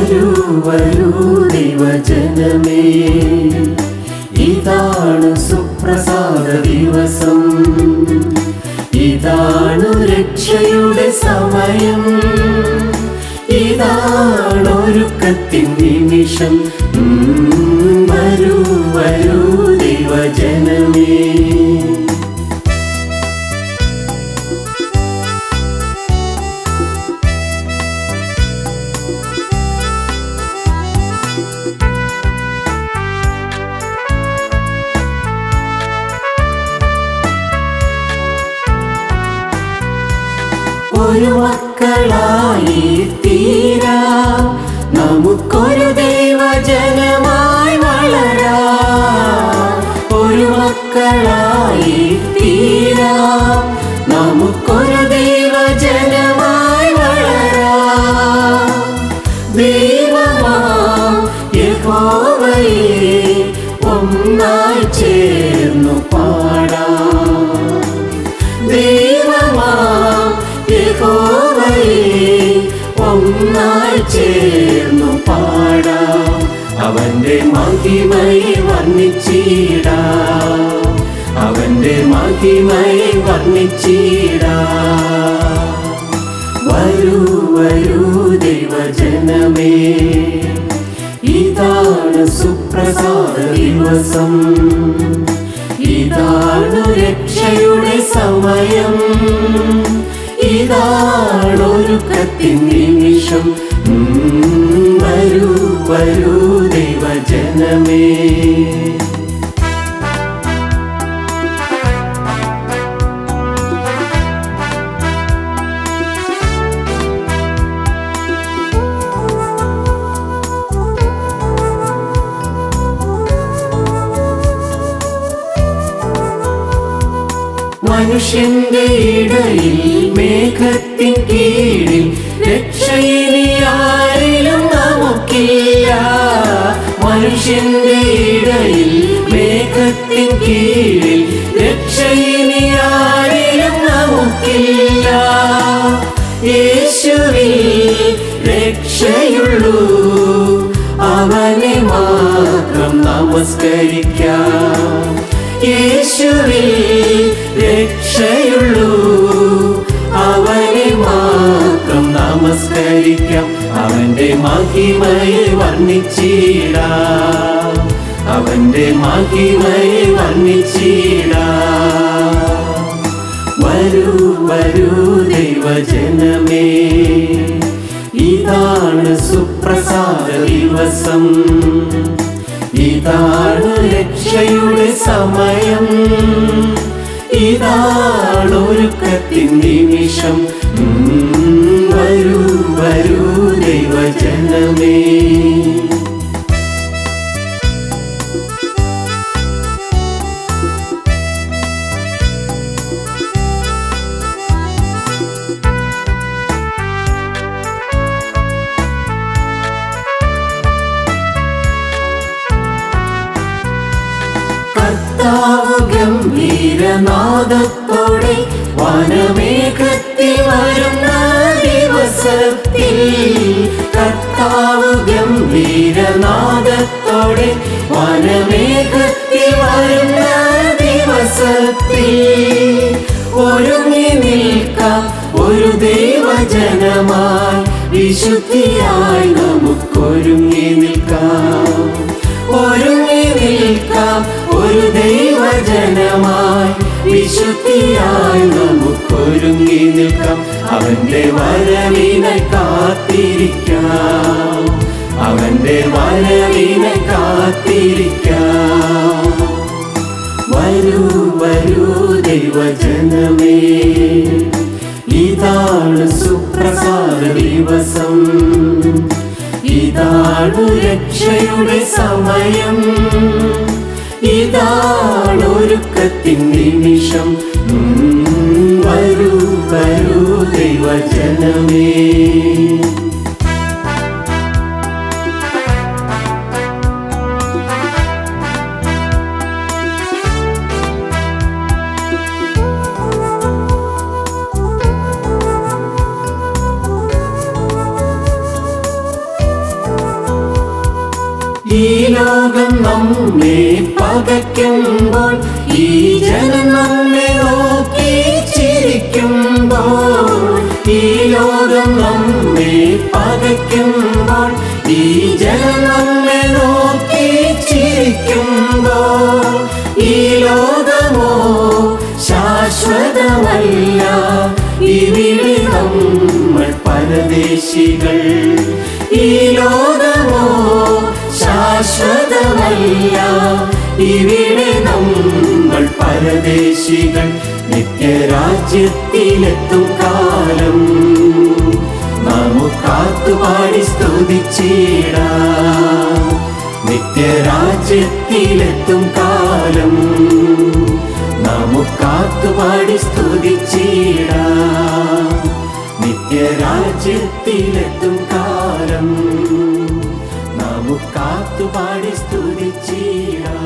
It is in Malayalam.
വരൂ വരൂ ദൈവജനമേ ഇതാണ് സുപ്രസാദ ദിവസം ഇതാണ് രക്ഷയുടെ സമയം ഇതാണ് ഒരുക്കത്തിൻ നിമിഷം ഉം, വരൂ വരൂ ദൈവജനമേ ഒരു മക്കളായി തീരാ നമുക്കൊരു ദൈവജനമായി വളരാ ഒരു മക്കളായി തീരാ നമുക്കൊരു ദൈവജനമായി വളരാ ദൈവമാം യഹോവയെ ഒന്നായി ചേർന്നു പാടാം ദൈവമാം യഹോവയെ ഒന്നായി ചേർന്നു പാടാം അവന്റെ മഹിമയെ വർണ്ണിച്ചിടാം അവന്റെ മഹിമയെ വർണ്ണിച്ചിടാം വരൂ വരൂ ദൈവജനമേ ഇതാണ് സുപ്രസാദ ദിവസം ഇതാണ് രക്ഷയുടെ സമയം ഇതാണ് ഒരുക്കത്തിൻ നിമിഷം ഉം, വരൂ വരൂ ദൈവജനമേ മനുഷ്യന്റെ ഇടയിൽ മേഘത്തിൻ കീഴിൽ രക്ഷയിനി ആരിലും നമുക്കില്ല മനുഷ്യന്റെ ഇടയിൽ മേഘത്തിൻ കീഴിൽ രക്ഷയിനി ആരിലും നമുക്കില്ല യേശുവിൽ രക്ഷയുള്ളൂ അവനെ മാത്രം നമസ്കരിക്കാം യേശുവിൽ രക്ഷയുള്ളൂ അവനെ മാത്രം നമസ്കരിക്കാം അവന്റെ മഹിമയെ വർണ്ണിച്ചിടാം അവന്റെ മഹിമയെ വർണ്ണിച്ചിടാം വരൂ വരൂ ദൈവജനമേ ഇതാണ് സുപ്രസാദ ദിവസം ഇതാണ് രക്ഷയുടെ സമയം ഇതാണ് ഒരുക്കത്തിൻ നിമിഷം ഉം, വരൂ വരൂ ദൈവജനമേ കർത്താവ് ഗംഭീരനാദത്തോടെ വനമേഘത്തിൽ വരുന്ന ദിവസത്തിൽ കർത്താവ് ഗംഭീരനാദത്തോടെ വനമേഘത്തിൽ വരുന്ന ദിവസത്തിൽ ഒരുങ്ങി നിൽക്കാം ഒരു ദൈവജനമായി വിശുദ്ധിയായി നമുക്കൊരുങ്ങി നിൽക്കാം ഒരുങ്ങി നിൽക്കാം ഒരു ദൈവജനമായി വിശുദ്ധിയായി നമുക്കൊരുങ്ങി നിൽക്കാം അവന്റെ വരവിനെ കാത്തിരിക്കാം അവന്റെ വരവിനെ കാത്തിരിക്കാം വരൂ വരൂ ദൈവജനമേ ഇതാണ് സുപ്രസാദ ദിവസം ഇതാണ് രക്ഷയുടെ സമയം ഇതാണ് ഒരുക്കത്തിൻ നിമിഷം ഉം, വരൂ വരൂ ദൈവജനമേ ഈ ലോകം നമ്മെ പകയ്ക്കുമ്പോൾ ഈ ജനം നമ്മെ നോക്കി ചിരിക്കുമ്പോൾ ഈ ലോകം നമ്മെ പകയ്ക്കുമ്പോൾ ഈ ജനം നമ്മെ നോക്കി ചിരിക്കുമ്പോൾ ഈ ലോകമോ ശാശ്വതമല്ല ഇവിടെ നമ്മൾ പരദേശികൾ ഈ ലോകമോ ശാശ്വതമല്ല ഇവിടെ നമ്മൾ പരദേശികൾ നിത്യരാജ്യത്തിലെത്തും കാലം നമുക്കാത്തുപാടി സ്തുതിച്ചിടാം നിത്യരാജ്യത്തിലെത്തും കാലം നമുക്കാത്തുപാടി സ്തുതിച്ചിടാം നിത്യരാജ്യത്തിലെത്തും കാലം നമുക്കാത്തുപാടി സ്തുതിച്ചിടാം